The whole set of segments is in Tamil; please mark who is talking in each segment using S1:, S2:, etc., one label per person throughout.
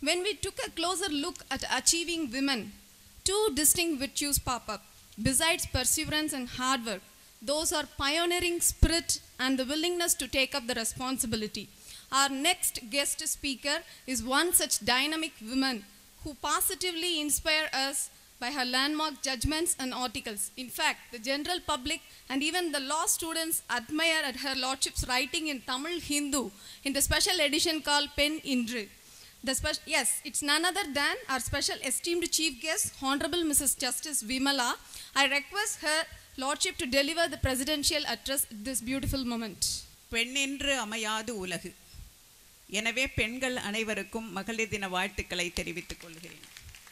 S1: When we took a closer look at achieving women, two distinct virtues pop up. Besides perseverance and hard work, those are pioneering spirit and the willingness to take up the responsibility. Our next guest speaker is one such dynamic woman who positively inspire us by her landmark judgments and articles. In fact, the general public and even the law students admire at her lordship's writing in Tamil Hindu in the special edition called Pen Indru. The spec- yes, it's none other than our special esteemed chief guest, Honorable Mrs. Justice Vimala. I request her lordship to deliver the presidential address at this beautiful moment.
S2: பெண்ணென்று அமையாது உலகு எனவே பெண்கள் அனைவருக்கும் மகளிர் தின வாழ்த்துக்களை தெரிவித்துக் கொள்கிறேன்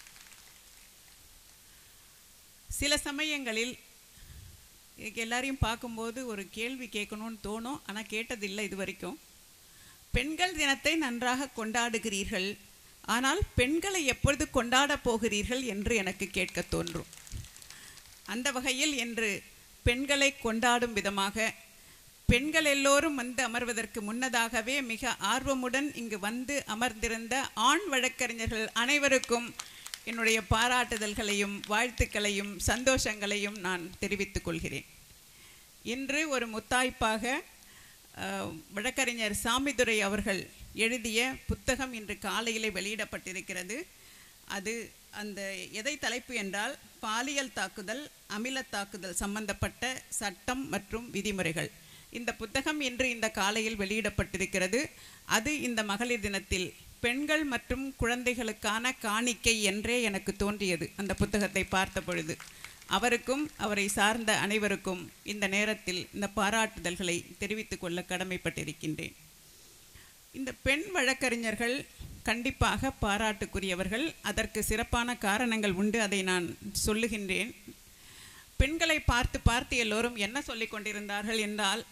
S2: சில சமயங்களில் எனக்கு எல்லாரையும் பார்க்கும்போது ஒரு கேள்வி கேட்கணும்னு தோணும் ஆனால் கேட்டதில்லை இது வரைக்கும் பெண்கள் தினத்தை நன்றாக கொண்டாடுகிறீர்கள் ஆனால் பெண்களை எப்பொழுது கொண்டாடப் போகிறீர்கள் என்று எனக்கு கேட்க தோன்றும் அந்த வகையில் என்று பெண்களை கொண்டாடும் விதமாக பெண்கள் எல்லோரும் வந்து அமர்வதற்கு முன்னதாகவே மிக ஆர்வமுடன் இங்கு வந்து அமர்ந்திருந்த ஆண் வழக்கறிஞர்கள் அனைவருக்கும் என்னுடைய பாராட்டுதல்களையும் வாழ்த்துக்களையும் சந்தோஷங்களையும் நான் தெரிவித்துக் கொள்கிறேன் இன்று ஒரு முத்தாய்ப்பாக அஹ், வழக்கறிஞர் சாமிதுரை அவர்கள் எழுதிய புத்தகம் இன்று காலையிலே வெளியிடப்பட்டிருக்கிறது அது அந்த எதை தலைப்பு என்றால் பாலியல் தாக்குதல் அமில தாக்குதல் சம்பந்தப்பட்ட சட்டம் மற்றும் விதிமுறைகள் இந்த புத்தகம் இன்று இந்த காலையில் வெளியிடப்பட்டிருக்கிறது அது இந்த மகளிர் தினத்தில் பெண்கள் மற்றும் குழந்தைகளுக்கான காணிக்கை என்றே எனக்கு தோன்றியது அந்த புத்தகத்தை பார்த்த பொழுது அவருக்கும் அவரை சார்ந்த அனைவருக்கும் இந்த நேரத்தில் இந்த பாராட்டுதல்களை தெரிவித்துக் கொள்ள கடமைப்பட்டிருக்கின்றேன் இந்த பெண் வழக்கறிஞர்கள் கண்டிப்பாக பாராட்டுக்குரியவர்கள் அதற்கு சிறப்பான காரணங்கள் உண்டு அதை நான் சொல்லுகின்றேன் பெண்களை பார்த்து பார்த்து எல்லோரும் என்ன சொல்லிக் கொண்டிருந்தார்கள் என்றால்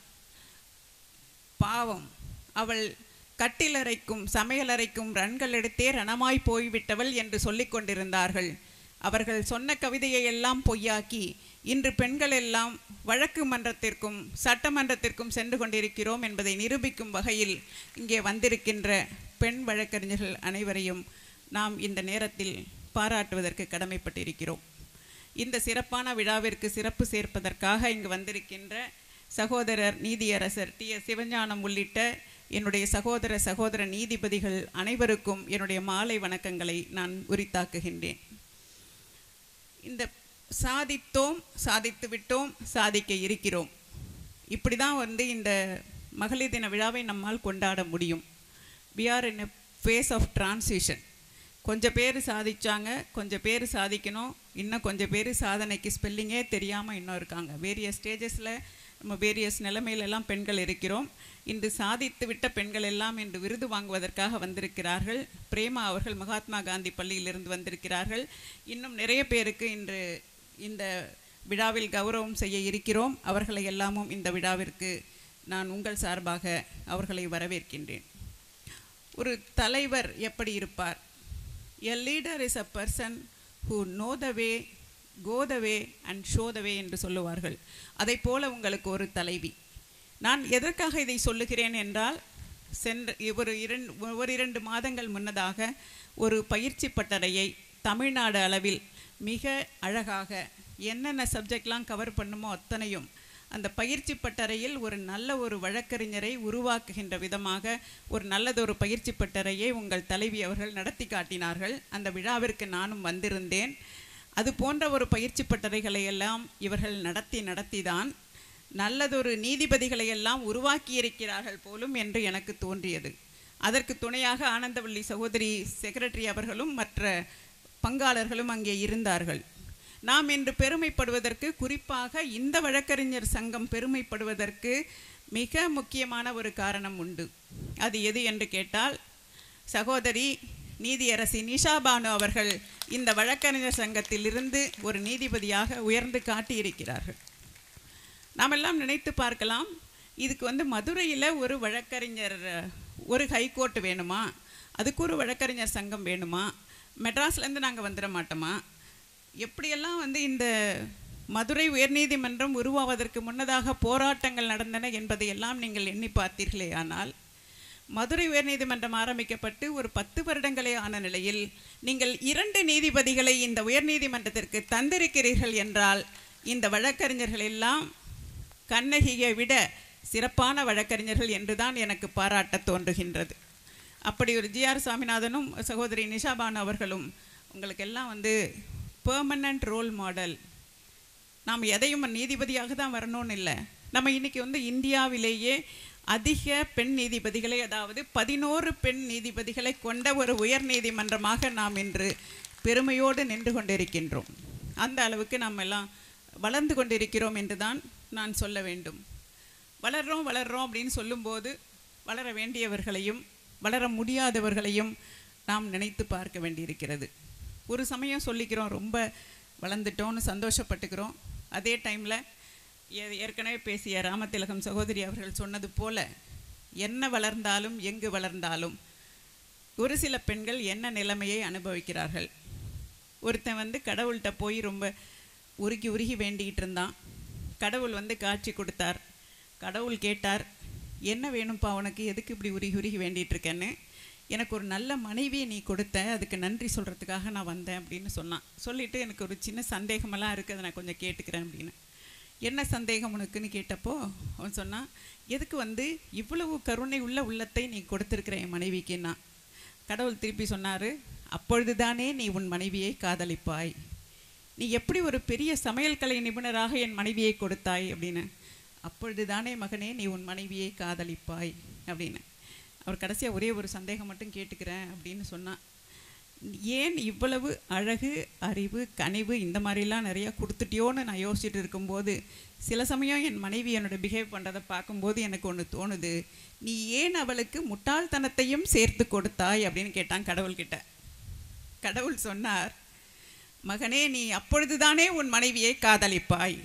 S2: பாவம் அவள் கட்டிலறைக்கும் சமையலறைக்கும் ரன்கள் எடுத்தே ரணமாய் போய்விட்டவள் என்று சொல்லிக் கொண்டிருந்தார்கள் அவர்கள் சொன்ன கவிதையை எல்லாம் பொய்யாக்கி இன்று பெண்கள் எல்லாம் வழக்கு மன்றத்திற்கும் சட்டமன்றத்திற்கும் சென்று கொண்டிருக்கிறோம் என்பதை நிரூபிக்கும் வகையில் இங்கே வந்திருக்கின்ற பெண் வழக்கறிஞர்கள் அனைவரையும் நாம் இந்த நேரத்தில் பாராட்டுவதற்கு கடமைப்பட்டிருக்கிறோம் இந்த சிறப்பான விழாவிற்கு சிறப்பு சேர்ப்பதற்காக இங்கு வந்திருக்கின்ற சகோதரர் நீதியரசர் டி எஸ் சிவஞானம் உள்ளிட்ட என்னுடைய சகோதர சகோதர நீதிபதிகள் அனைவருக்கும் என்னுடைய மாலை வணக்கங்களை நான் உரித்தாக்குகின்றேன் இந்த சாதித்தோம் சாதித்து விட்டோம் சாதிக்க இருக்கிறோம் இப்படி தான் வந்து இந்த மகளிர் தின விழாவை நம்மால் கொண்டாட முடியும் we are in a phase of transition கொஞ்சம் பேர் சாதிச்சாங்க கொஞ்சம் பேர் சாதிக்கணும் இன்னும் கொஞ்சம் பேர் சாதனைக்கு ஸ்பெல்லிங்கே தெரியாமல் இன்னும் இருக்காங்க வேரியஸ் ஸ்டேஜஸில் நம்ம வேரியஸ் நிலைமையிலெல்லாம் பெண்கள் இருக்கிறோம் இன்று சாதித்து விட்ட பெண்கள் எல்லாம் இன்று விருது வாங்குவதற்காக வந்திருக்கிறார்கள் பிரேமா அவர்கள் மகாத்மா காந்தி பள்ளியிலிருந்து வந்திருக்கிறார்கள் இன்னும் நிறைய பேருக்கு இன்று இந்த விழாவில் கௌரவம் செய்ய இருக்கிறோம் அவர்களை எல்லாமும் இந்த விழாவிற்கு நான் உங்கள் சார்பாக அவர்களை வரவேற்கின்றேன் ஒரு தலைவர் எப்படி இருப்பார் a leader is a person who know the way go the way and show the way என்று சொல்லுவார்கள் அதை போல உங்களுக்கு ஒரு தலைவி நான் எதற்காக இதை சொல்லுகிறேன் என்றால் சென்ற ஒரு இரண்டு ஒரு இரண்டு மாதங்கள் முன்னதாக ஒரு பயிற்சி பட்டறையை தமிழ்நாடு அளவில் மிக அழகாக என்னென்ன சப்ஜெக்ட்லாம் கவர் பண்ணுமோ அத்தனையும் அந்த பயிற்சி பட்டறையில் ஒரு நல்ல ஒரு வழக்கறிஞரை உருவாக்குகின்ற விதமாக ஒரு நல்லதொரு பயிற்சி பட்டறையை உங்கள் தலைவி அவர்கள் நடத்தி காட்டினார்கள் அந்த விழாவிற்கு நானும் வந்திருந்தேன் அது போன்ற ஒரு பயிற்சி பட்டறைகளை எல்லாம் இவர்கள் நடத்தி நடத்திதான் நல்லதொரு நீதிபதிகளை எல்லாம் உருவாக்கியிருக்கிறார்கள் போலும் என்று எனக்கு தோன்றியது அதற்கு துணையாக ஆனந்தவள்ளி சகோதரி செக்ரட்டரி அவர்களும் மற்ற பங்காளர்களும் அங்கே இருந்தார்கள் நாம் இன்று பெருமைப்படுவதற்கு குறிப்பாக இந்த வழக்கறிஞர் சங்கம் பெருமைப்படுவதற்கு மிக முக்கியமான ஒரு காரணம் உண்டு அது எது என்று கேட்டால் சகோதரி நீதியரசி நிஷா பானு அவர்கள் இந்த வழக்கறிஞர் சங்கத்திலிருந்து ஒரு நீதிபதியாக உயர்ந்து காட்டியிருக்கிறார்கள் நாமெல்லாம் நினைத்து பார்க்கலாம் இதுக்கு வந்து மதுரையில் ஒரு வழக்கறிஞர் ஒரு ஹைகோர்ட் வேணுமா அதுக்கு ஒரு வழக்கறிஞர் சங்கம் வேணுமா மெட்ராஸ்லேருந்து நாங்கள் வந்துட மாட்டோமா எப்படியெல்லாம் வந்து இந்த மதுரை உயர்நீதிமன்றம் உருவாவதற்கு முன்னதாக போராட்டங்கள் நடந்தன என்பதையெல்லாம் நீங்கள் எண்ணி பார்த்தீர்களே ஆனால் மதுரை உயர்நீதிமன்றம் ஆரம்பிக்கப்பட்டு ஒரு பத்து வருடங்களே ஆன நிலையில் நீங்கள் இரண்டு நீதிபதிகளை இந்த உயர்நீதிமன்றத்திற்கு தந்திருக்கிறீர்கள் என்றால் இந்த வழக்கறிஞர்கள் எல்லாம் கண்ணகியை விட சிறப்பான வழக்கறிஞர்கள் என்றுதான் எனக்கு பாராட்ட தோன்றுகின்றது அப்படி ஒரு ஜிஆர் சாமிநாதனும் சகோதரி நிஷாபான் அவர்களும் உங்களுக்கெல்லாம் வந்து பெர்மனண்ட் ரோல் மாடல் நாம் எதையும் நீதிபதியாக தான் வரணும்னு இல்லை நம்ம இன்னைக்கு வந்து இந்தியாவிலேயே அதிக பெண் நீதிபதிகளை அதாவது பதினோரு பெண் நீதிபதிகளை கொண்ட ஒரு உயர் நீதிமன்றமாக நாம் இன்று பெருமையோடு நின்று கொண்டிருக்கின்றோம் அந்த அளவுக்கு நாம் எல்லாம் வளர்ந்து கொண்டிருக்கிறோம் என்று தான் நான் சொல்ல வேண்டும் வளர்றோம் வளர்றோம் அப்படின்னு சொல்லும்போது வளர வேண்டியவர்களையும் வளர முடியாதவர்களையும் நாம் நினைத்து பார்க்க வேண்டியிருக்கிறது ஒரு சமயம் சொல்லிக்கிறோம் ரொம்ப வளர்ந்துட்டோம்னு சந்தோஷப்பட்டுக்கிறோம் அதே டைமில் ஏற்கனவே பேசிய ராமதிலகம் சகோதரி அவர்கள் சொன்னது போல என்ன வளர்ந்தாலும் எங்கு வளர்ந்தாலும் ஒரு சில பெண்கள் என்ன நிலைமையை அனுபவிக்கிறார்கள் ஒருத்தன் வந்து கடவுள்கிட்ட போய் ரொம்ப உருகி உருகி வேண்டிக்கிட்டு இருந்தான் கடவுள் வந்து காட்சி கொடுத்தார் கடவுள் கேட்டார் என்ன வேணும்ப்பா உனக்கு எதுக்கு இப்படி உருகி உருகி வேண்டிட்டு இருக்கேன்னு எனக்கு ஒரு நல்ல மனைவியை நீ கொடுத்த அதுக்கு நன்றி சொல்கிறதுக்காக நான் வந்தேன் அப்படின்னு சொன்னான் சொல்லிட்டு எனக்கு ஒரு சின்ன சந்தேகமெல்லாம் இருக்குது அதை நான் கொஞ்சம் கேட்டுக்கிறேன் அப்படின்னு என்ன சந்தேகம் உனக்குன்னு கேட்டப்போ அவன் சொன்னான் எதுக்கு வந்து இவ்வளவு கருணை உள்ள உள்ளத்தை நீ கொடுத்துருக்கிற என் மனைவிக்குன்னா கடவுள் திருப்பி சொன்னார் அப்பொழுதுதானே நீ உன் மனைவியை காதலிப்பாய் நீ எப்படி ஒரு பெரிய சமையல் கலை நிபுணராக என் மனைவியை கொடுத்தாய் அப்படின்னு அப்பொழுதுதானே மகனே நீ உன் மனைவியை காதலிப்பாய் அப்படின்னு அவர் கடைசியாக ஒரே ஒரு சந்தேகம் மட்டும் கேட்டுக்கிறேன் அப்படின்னு சொன்னான் ஏன் இவ்வளவு அழகு அறிவு கனிவு இந்த மாதிரிலாம் நிறையா கொடுத்துட்டியோன்னு நான் யோசிச்சுட்டு இருக்கும்போது சில சமயம் என் மனைவி என்னோட பிஹேவ் பண்ணுறதை பார்க்கும்போது எனக்கு ஒன்று தோணுது நீ ஏன் அவளுக்கு முட்டாள்தனத்தையும் சேர்த்து கொடுத்தாய் அப்படின்னு கேட்டான் கடவுள்கிட்ட கடவுள் சொன்னார் மகனே நீ அப்பொழுதுதானே உன் மனைவியை காதலிப்பாய்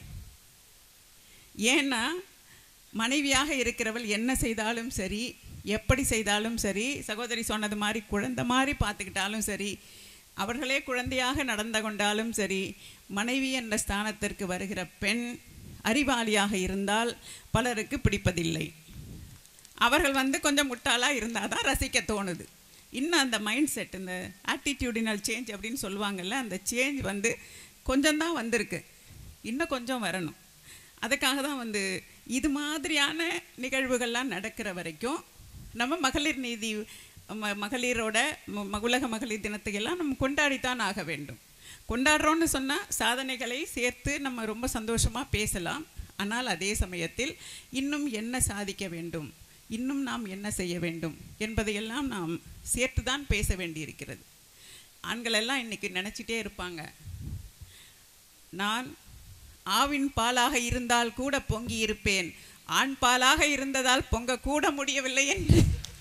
S2: ஏன்னா மனைவியாக இருக்கிறவள் என்ன செய்தாலும் சரி எப்படி செய்தாலும் சரி சகோதரி சொன்னது மாதிரி குழந்தை மாதிரி பார்த்துக்கிட்டாலும் சரி அவர்களே குழந்தையாக நடந்து கொண்டாலும் சரி மனைவி என்ற ஸ்தானத்திற்கு வருகிற பெண் அறிவாளியாக இருந்தால் பலருக்கு பிடிப்பதில்லை அவர்கள் வந்து கொஞ்சம் முட்டாளாக இருந்தால் தான் ரசிக்க தோணுது இன்னும் அந்த மைண்ட் செட் இந்த ஆட்டிடியூடினல் சேஞ்ச் அப்படின்னு சொல்லுவாங்கல்ல அந்த சேஞ்ச் வந்து கொஞ்சம் தான் வந்திருக்கு இன்னும் கொஞ்சம் வரணும் அதுக்காக தான் வந்து இது மாதிரியான நிகழ்வுகள்லாம் நடக்கிற வரைக்கும் நம்ம மகளிர் நீதி ம மகளிரோட ம- ம- உலக மகளிர் தினத்தையெல்லாம் நம்ம கொண்டாடித்தான் ஆக வேண்டும் கொண்டாடுறோன்னு சொன்னால் சாதனைகளை சேர்த்து நம்ம ரொம்ப சந்தோஷமாக பேசலாம் ஆனால் அதே சமயத்தில் இன்னும் என்ன சாதிக்க வேண்டும் இன்னும் நாம் என்ன செய்ய வேண்டும் என்பதையெல்லாம் நாம் சேர்த்து தான் பேச வேண்டியிருக்கிறது ஆண்கள் எல்லாம் இன்னைக்கு நினச்சிட்டே இருப்பாங்க நான் ஆவின் பாலாக இருந்தால் கூட பொங்கி இருப்பேன் ஆண் பாலாக இருந்ததால் பொங்க கூட முடியவில்லை என்று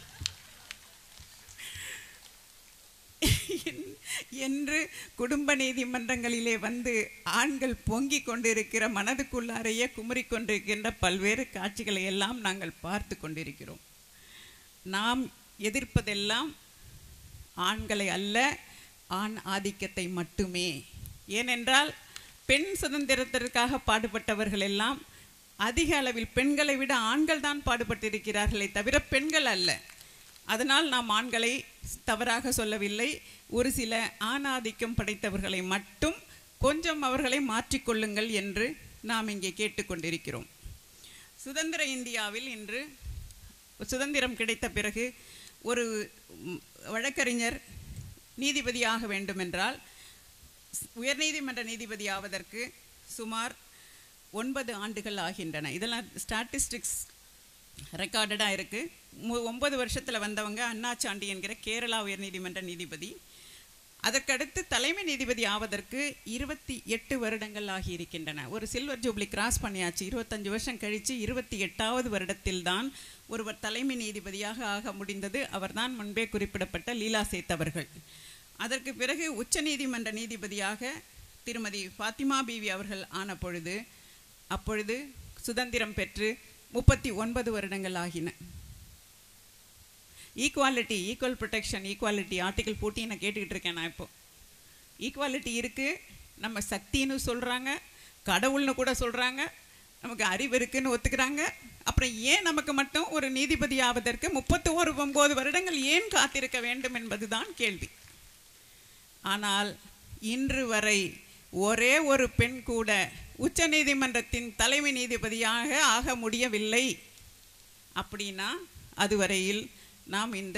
S2: என்று குடும்ப நீதிமன்றங்களிலே வந்து ஆண்கள் பொங்கிக் கொண்டிருக்கிற மனதுக்குள்ளாரையே குமுறிக் கொண்டிருக்கின்ற பல்வேறு காட்சிகளை எல்லாம் நாங்கள் பார்த்து கொண்டிருக்கிறோம் நாம் எதிர்ப்பதெல்லாம் ஆண்களை அல்ல ஆண் ஆதிக்கத்தை மட்டுமே ஏனென்றால் பெண் சுதந்திரத்திற்காக பாடுபட்டவர்கள் எல்லாம் அதிக அளவில் பெண்களை விட ஆண்கள் தான் பாடுபட்டிருக்கிறார்களே தவிர பெண்கள் அல்ல அதனால் நாம் ஆண்களை தவறாக சொல்லவில்லை ஒரு சில ஆணாதிக்கம் படைத்தவர்களை மட்டும் கொஞ்சம் அவர்களை மாற்றிக்கொள்ளுங்கள் என்று நாம் இங்கே கேட்டுக்கொண்டிருக்கிறோம் சுதந்திர இந்தியாவில் இன்று சுதந்திரம் கிடைத்த பிறகு ஒரு ம், வழக்கறிஞர் நீதிபதியாக வேண்டுமென்றால் உயர்நீதிமன்ற நீதிபதி ஆவதற்கு சுமார் ஒன்பது ஆண்டுகள் ஆகின்றன இதெல்லாம் ஸ்டாட்டிஸ்டிக்ஸ் ரெக்கார்டடாக இருக்குது மு ஒன்பது வருஷத்தில் வந்தவங்க அண்ணாச்சாண்டி என்கிற கேரளா உயர்நீதிமன்ற நீதிபதி அதற்கடுத்து தலைமை நீதிபதி ஆவதற்கு இருபத்தி எட்டு வருடங்கள் ஆகியிருக்கின்றன ஒரு சில்வர் ஜூப்ளி கிராஸ் பண்ணியாச்சு இருபத்தஞ்சு வருஷம் கழித்து இருபத்தி எட்டாவது வருடத்தில்தான் ஒருவர் தலைமை நீதிபதியாக ஆக முடிந்தது அவர்தான் முன்பே குறிப்பிடப்பட்ட லீலா சேத் அவர்கள் அதற்கு பிறகு உச்சநீதிமன்ற நீதிபதியாக திருமதி ஃபாத்திமா பீவி அவர்கள் ஆன பொழுது அப்பொழுது சுதந்திரம் பெற்று முப்பத்தி ஒன்பது வருடங்கள் ஆகின equality equal protection equality article ஃபோர்டீனை கேட்டுக்கிட்டு இருக்கேன் நான் இப்போ ஈக்குவாலிட்டி இருக்குது நம்ம சக்தின்னு சொல்கிறாங்க கடவுள்னு கூட சொல்கிறாங்க நமக்கு அறிவு இருக்குன்னு ஒத்துக்கிறாங்க அப்புறம் ஏன் நமக்கு மட்டும் ஒரு நீதிபதி ஆவதற்கு முப்பத்தி ஒரு ஒன்பது வருடங்கள் ஏன் காத்திருக்க வேண்டும் என்பதுதான் கேள்வி ஆனால் இன்று வரை ஒரே ஒரு பெண் கூட உச்சநீதிமன்றத்தின் தலைமை நீதிபதியாக ஆக முடியவில்லை அப்படின்னா அதுவரையில் நாம் இந்த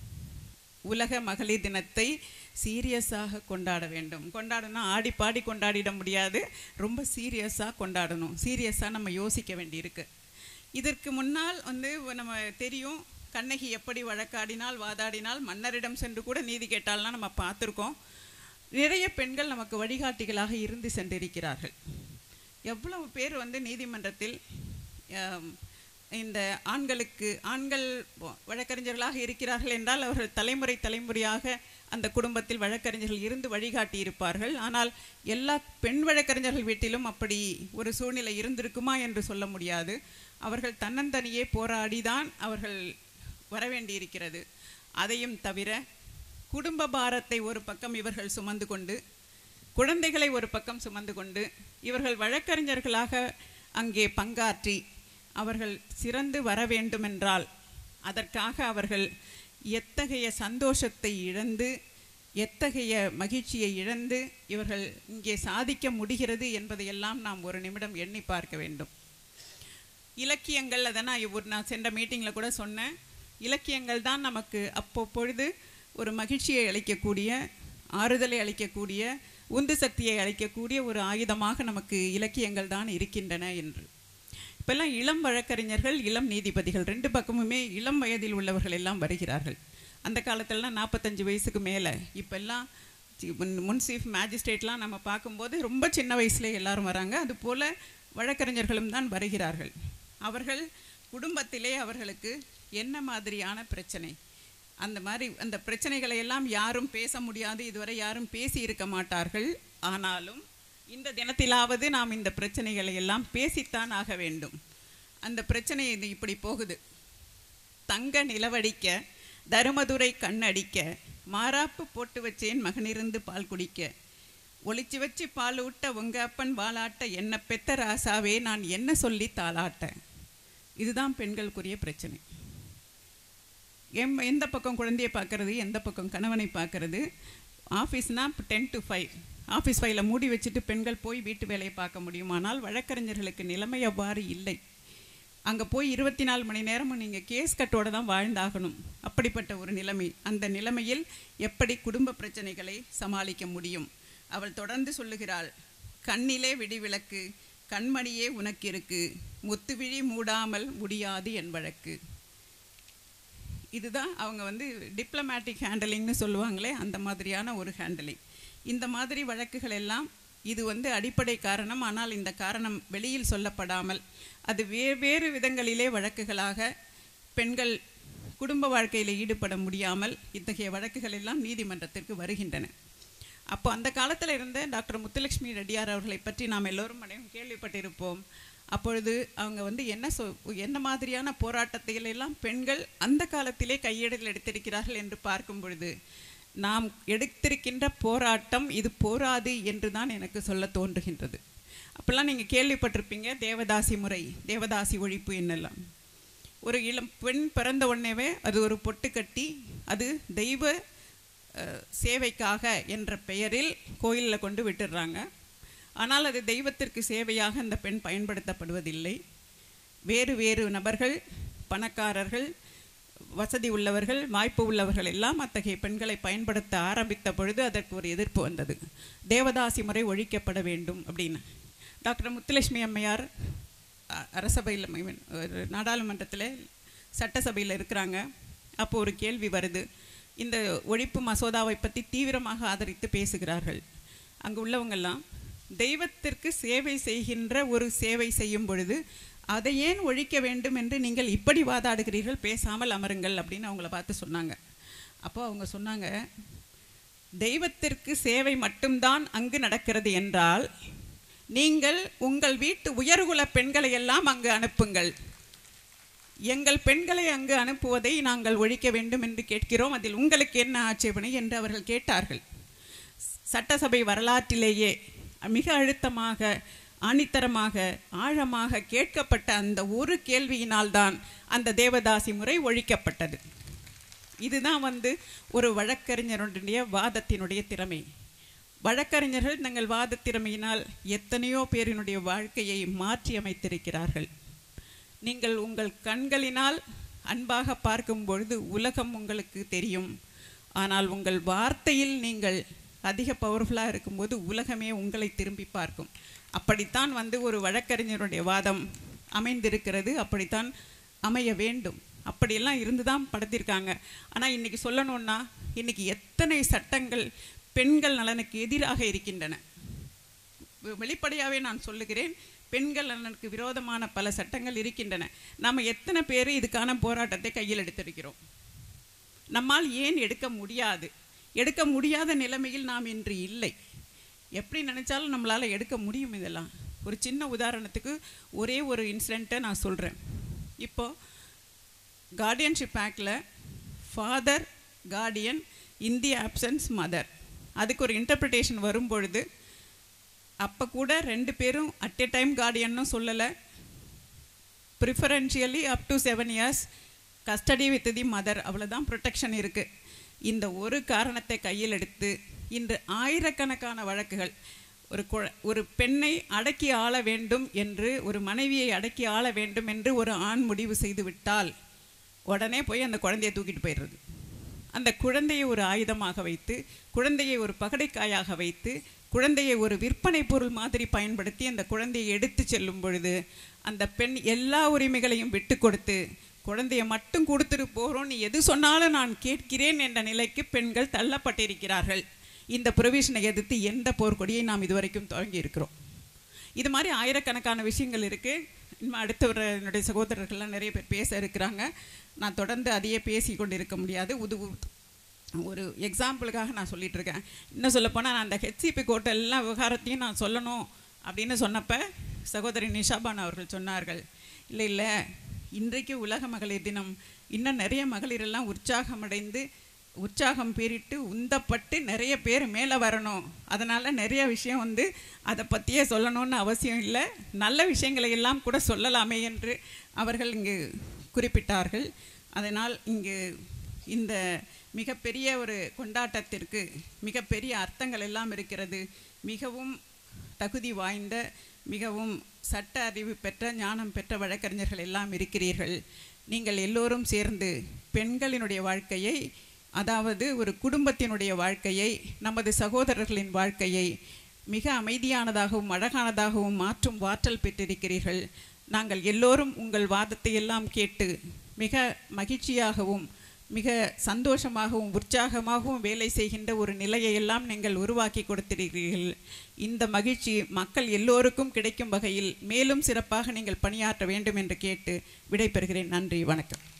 S2: உலக மகளிர் தினத்தை சீரியஸாக கொண்டாட வேண்டும் கொண்டாடணும் ஆடி பாடி கொண்டாடிட முடியாது ரொம்ப சீரியஸாக கொண்டாடணும் சீரியஸாக நம்ம யோசிக்க வேண்டியிருக்கு இதற்கு முன்னால் வந்து நம்ம தெரியும் கண்ணகி எப்படி வழக்காடினால் வாதாடினால் மன்னரிடம் சென்று கூட நீதி கேட்டால்னா நம்ம பார்த்துருக்கோம் நிறைய பெண்கள் நமக்கு வழிகாட்டிகளாக இருந்து சென்றிருக்கிறார்கள் எவ்வளவு பேர் வந்து நீதிமன்றத்தில் ஆம், இந்த ஆண்களுக்கு ஆண்கள் வ- வழக்கறிஞர்களாக இருக்கிறார்கள் என்றால் அவர்கள் தலைமுறை தலைமுறையாக அந்த குடும்பத்தில் வழக்கறிஞர்கள் இருந்து வழிகாட்டி இருப்பார்கள் ஆனால் எல்லா பெண் வழக்கறிஞர்கள் வீட்டிலும் அப்படி ஒரு சூழ்நிலை இருந்திருக்குமா என்று சொல்ல முடியாது அவர்கள் தன்னந்தனியே போராடிதான் அவர்கள் வர வேண்டியிருக்கிறது அதையும் தவிர குடும்ப பாரத்தை ஒரு பக்கம் இவர்கள் சுமந்து கொண்டு குழந்தைகளை ஒரு பக்கம் சுமந்து கொண்டு இவர்கள் வழக்கறிஞர்களாக அங்கே பங்காற்றி அவர்கள் சிறந்து வர வேண்டுமென்றால் அதற்காக அவர்கள் எத்தகைய சந்தோஷத்தை இழந்து எத்தகைய மகிழ்ச்சியை இழந்து இவர்கள் இங்கே சாதிக்க முடிகிறது என்பதையெல்லாம் நாம் ஒரு நிமிடம் எண்ணி பார்க்க வேண்டும் இலக்கியங்கள் அதை நான் ஒரு நான் சென்ற மீட்டிங்கில் கூட சொன்னேன் இலக்கியங்கள் தான் நமக்கு அப்பப்பொழுது ஒரு மகிழ்ச்சியை அளிக்கக்கூடிய ஆறுதலை அளிக்கக்கூடிய உந்து சக்தியை அளிக்கக்கூடிய ஒரு ஆயுதமாக நமக்கு இலக்கியங்கள் தான் இருக்கின்றன என்று இப்பெல்லாம் இளம் வழக்கறிஞர்கள் இளம் நீதிபதிகள் ரெண்டு பக்கமுமே இளம் வயதில் உள்ளவர்கள் எல்லாம் வருகிறார்கள் அந்த காலத்திலலாம் நாற்பத்தஞ்சு வயசுக்கு மேலே இப்பெல்லாம் சி- முன் முன்சீஃப் மேஜிஸ்ட்ரேட்லாம் நம்ம பார்க்கும்போது ரொம்ப சின்ன வயசுல எல்லாரும் வராங்க அதுபோல் வழக்கறிஞர்களும் தான் வருகிறார்கள் அவர்கள் குடும்பத்திலே அவர்களுக்கு என்ன மாதிரியான பிரச்சனை அந்த மாதிரி அந்த பிரச்சனைகளை எல்லாம் யாரும் பேச முடியாது இதுவரை யாரும் பேசி இருக்க மாட்டார்கள் ஆனாலும் இந்த தினத்திலாவது நாம் இந்த பிரச்சனைகளை எல்லாம் பேசித்தான் ஆக வேண்டும் அந்த பிரச்சனை இது இப்படி போகுது தங்க நிலவடிக்க தருமதுரை கண்ணடிக்க மாறாப்பு போட்டு வச்சேன் மகனிருந்து பால் குடிக்க ஒளிச்சு வச்சு பால் ஊட்ட உங்க அப்பன் வாலாட்ட என்ன பெத்த ராசாவே நான் என்ன சொல்லி தாளாட்ட இதுதான் பெண்களுக்குரிய பிரச்சனை எம் எந்த பக்கம் குழந்தையை பார்க்கறது எந்த பக்கம் கணவனை பார்க்கறது ஆஃபீஸ்னால் டென் டு ஃபைவ் ஆஃபீஸ் ஃபைல மூடி வச்சுட்டு பெண்கள் போய் வீட்டு வேலையை பார்க்க முடியுமானால் வழக்கறிஞர்களுக்கு நிலைமை அவ்வாறு இல்லை அங்கே போய் இருபத்தி நாலு மணி நேரமும் நீங்கள் கேஸ் கட்டோட தான் வாழ்ந்தாகணும் அப்படிப்பட்ட ஒரு நிலைமை அந்த நிலைமையில் எப்படி குடும்ப பிரச்சனைகளை சமாளிக்க முடியும் அவள் தொடர்ந்து சொல்லுகிறாள் கண்ணிலே விடிவிளக்கு கண்மணியே உனக்கு இருக்கு முத்துவிழி மூடாமல் முடியாது என் வழக்கு இதுதான் அவங்க வந்து டிப்ளமேட்டிக் ஹேண்டலிங்னு சொல்லுவாங்களே அந்த மாதிரியான ஒரு ஹேண்டலிங் இந்த மாதிரி வழக்குகள் எல்லாம் இது வந்து அடிப்படை காரணம் ஆனால் இந்த காரணம் வெளியில் சொல்லப்படாமல் அது வேறு விதங்களிலே வழக்குகளாக பெண்கள் குடும்ப வாழ்க்கையில் ஈடுபட முடியாமல் இத்தகைய வழக்குகள் எல்லாம் நீதிமன்றத்திற்கு வருகின்றன அப்போ அந்த காலத்தில் இருந்த டாக்டர் முத்துலட்சுமி ரெட்டியார் அவர்களை பற்றி நாம் எல்லோரும் அனைவரும் கேள்விப்பட்டிருப்போம் அப்பொழுது அவங்க வந்து என்ன சொ என்ன மாதிரியான போராட்டத்தை எல்லாம் பெண்கள் அந்த காலத்திலே கையெழுத்தில் எடுத்திருக்கிறார்கள் என்று பார்க்கும் பொழுது நாம் எடுத்திருக்கின்ற போராட்டம் இது போராது என்று தான் எனக்கு சொல்ல தோன்றுகின்றது அப்போல்லாம் நீங்கள் கேள்விப்பட்டிருப்பீங்க தேவதாசி முறை தேவதாசி ஒழிப்பு என்னெல்லாம் ஒரு இளம் பெண் பிறந்த உடனேவே அது ஒரு பொட்டு கட்டி அது தெய்வ அஹ், சேவைக்காக என்ற பெயரில் கோயிலில் கொண்டு விட்டுடுறாங்க ஆனால் அது தெய்வத்திற்கு சேவையாக அந்த பெண் பயன்படுத்தப்படுவதில்லை வேறு வேறு நபர்கள் பணக்காரர்கள் வசதி உள்ளவர்கள் வாய்ப்பு உள்ளவர்கள் எல்லாம் அத்தகைய பெண்களை பயன்படுத்த ஆரம்பித்த பொழுது அதற்கு ஒரு எதிர்ப்பு வந்தது தேவதாசி முறை ஒழிக்கப்பட வேண்டும் அப்படின்னு டாக்டர் முத்துலட்சுமி அம்மையார் அ- அரசபையில் I mean, ஒரு நாடாளுமன்றத்தில் சட்டசபையில் இருக்கிறாங்க அப்போ ஒரு கேள்வி வருது இந்த ஒழிப்பு மசோதாவை பற்றி தீவிரமாக ஆதரித்து பேசுகிறார்கள் அங்கு உள்ளவங்கெல்லாம் தெய்வத்திற்கு சேவை செய்கின்ற ஒரு சேவை செய்யும் பொழுது அதை ஏன் ஒழிக்க வேண்டும் என்று நீங்கள் இப்படி வாதாடுகிறீர்கள் பேசாமல் அமருங்கள் அப்படின்னு அவங்கள பார்த்து சொன்னாங்க அப்போ அவங்க சொன்னாங்க தெய்வத்திற்கு சேவை மட்டும்தான் அங்கு நடக்கிறது என்றால் நீங்கள் உங்கள் வீட்டு உயர்குல பெண்களை எல்லாம் அங்கு அனுப்புங்கள் எங்கள் பெண்களை அங்கு அனுப்புவதை நாங்கள் ஒழிக்க வேண்டும் என்று கேட்கிறோம் அதில் உங்களுக்கு என்ன ஆட்சேபனை என்று அவர்கள் கேட்டார்கள் சட்டசபை வரலாற்றிலேயே மிக அழுத்தமாக ஆணித்தரமாக ஆழமாக கேட்கப்பட்ட அந்த ஒரு கேள்வியினால்தான் அந்த தேவதாசி முறை ஒழிக்கப்பட்டது இதுதான் வந்து ஒரு வழக்கறிஞருடைய வாதத்தினுடைய திறமை வழக்கறிஞர்கள் தங்கள் வாத திறமையினால் எத்தனையோ பேரினுடைய வாழ்க்கையை மாற்றி அமைத்திருக்கிறார்கள் நீங்கள் உங்கள் கண்களினால் அன்பாக பார்க்கும் பொழுது உலகம் உங்களுக்கு தெரியும் ஆனால் உங்கள் வார்த்தையில் நீங்கள் அதிக பவர்ஃபுல்லாக இருக்கும்போது உலகமே உங்களை திரும்பி பார்க்கும் அப்படித்தான் வந்து ஒரு வழக்கறிஞருடைய வாதம் அமைந்திருக்கிறது அப்படித்தான் அமைய வேண்டும் அப்படியெல்லாம் இருந்து தான் படுத்திருக்காங்க ஆனால் இன்றைக்கி சொல்லணுன்னா இன்றைக்கி எத்தனை சட்டங்கள் பெண்கள் நலனுக்கு எதிராக இருக்கின்றன வெ- வெளிப்படையாகவே நான் சொல்லுகிறேன் பெண்கள் நலனுக்கு விரோதமான பல சட்டங்கள் இருக்கின்றன நாம் எத்தனை பேர் இதுக்கான போராட்டத்தை கையில் எடுத்திருக்கிறோம் நம்மால் ஏன் எடுக்க முடியாது எடுக்க முடியாத நிலைமையில் நாம் இன்று இல்லை எப்படி நினைச்சாலும் நம்மளால் எடுக்க முடியும் இதெல்லாம் ஒரு சின்ன உதாரணத்துக்கு ஒரே ஒரு இன்சிடெண்ட்டை நான் சொல்கிறேன் இப்போ கார்டியன்ஷிப் ஆக்டில் ஃபாதர் கார்டியன் இந்தி ஆப்சன்ஸ் மதர் அதுக்கு ஒரு இன்டர்பிரிட்டேஷன் வரும்பொழுது அப்போ கூட ரெண்டு பேரும் அட் எ டைம் கார்டியன்னு சொல்லலை preferentially up to seven years custody with the mother அவ்வளோதான் ப்ரொடெக்ஷன் இருக்குது இந்த ஒரு காரணத்தை கையில் எடுத்து இன்று ஆயிரக்கணக்கான வழக்குகள் ஒரு குழ ஒரு பெண்ணை அடக்கி ஆள வேண்டும் என்று ஒரு மனைவியை அடக்கி ஆள வேண்டும் என்று ஒரு ஆண் முடிவு செய்து விட்டால் உடனே போய் அந்த குழந்தையை தூக்கிட்டு போயிடுறது அந்த குழந்தையை ஒரு ஆயுதமாக வைத்து குழந்தையை ஒரு பகடைக்காயாக வைத்து குழந்தையை ஒரு விற்பனை பொருள் மாதிரி பயன்படுத்தி அந்த குழந்தையை எடுத்து செல்லும் பொழுது அந்த பெண் எல்லா உரிமைகளையும் விட்டு கொடுத்து குழந்தையை மட்டும் கொடுத்துட்டு போகிறோம் நீ எது சொன்னாலும் நான் கேட்கிறேன் என்ற நிலைக்கு பெண்கள் தள்ளப்பட்டிருக்கிறார்கள் இந்த ப்ரொவிஷனை எதிர்த்து எந்த போர்க்கொடியை நாம் இதுவரைக்கும் தொடங்கி இருக்கிறோம் இது மாதிரி ஆயிரக்கணக்கான விஷயங்கள் இருக்குது இன்னும் அடுத்தவர் என்னுடைய சகோதரர்கள்லாம் நிறைய பேர் பேச இருக்கிறாங்க நான் தொடர்ந்து அதையே பேசி கொண்டு இருக்க முடியாது உது ஒரு எக்ஸாம்பிளுக்காக நான் சொல்லிட்டு இருக்கேன் இன்னும் சொல்லப்போனால் நான் அந்த ஹெச்சிபி கோட்டை எல்லா விவகாரத்தையும் நான் சொல்லணும் அப்படின்னு சொன்னப்ப சகோதரி நிஷாபான் அவர்கள் சொன்னார்கள் இல்லை இல்லை இன்றைக்கு உலக மகளிர் தினம் இன்னும் நிறைய மகளிரெல்லாம் உற்சாகமடைந்து உற்சாகம் பெறிட்டு உந்தப்பட்டு நிறைய பேர் மேலே வரணும் அதனால் நிறைய விஷயம் வந்து அதை பற்றியே சொல்லணும்னு அவசியம் இல்லை நல்ல விஷயங்களை எல்லாம் கூட சொல்லலாமே என்று அவர்கள் இங்கு குறிப்பிட்டார்கள் அதனால் இங்கு இந்த மிகப்பெரிய ஒரு கொண்டாட்டத்திற்கு மிகப்பெரிய அர்த்தங்கள் எல்லாம் இருக்கிறது மிகவும் தகுதி வாய்ந்த மிகவும் சட்ட அறிவு பெற்ற ஞானம் பெற்ற வழக்கறிஞர்கள் எல்லாம் இருக்கிறீர்கள் நீங்கள் எல்லோரும் சேர்ந்து பெண்களினுடைய வாழ்க்கையை அதாவது ஒரு குடும்பத்தினுடைய வாழ்க்கையை நமது சகோதரர்களின் வாழ்க்கையை மிக அமைதியானதாகவும் அழகானதாகவும் மாற்றும் ஆற்றல் பெற்றிருக்கிறீர்கள் நாங்கள் எல்லோரும் உங்கள் வாதத்தை எல்லாம் கேட்டு மிக மகிழ்ச்சியாகவும் மிக சந்தோஷமாகவும் உற்சாகமாகவும் வேலை செய்கின்ற ஒரு நிலையை எல்லாம் நீங்கள் உருவாக்கி கொடுத்திருக்கிறீர்கள் இந்த மகிழ்ச்சி மக்கள் எல்லோருக்கும் கிடைக்கும் வகையில் மேலும் சிறப்பாக நீங்கள் பணியாற்ற வேண்டும் என்று கேட்டு விடைபெறுகிறேன் நன்றி வணக்கம்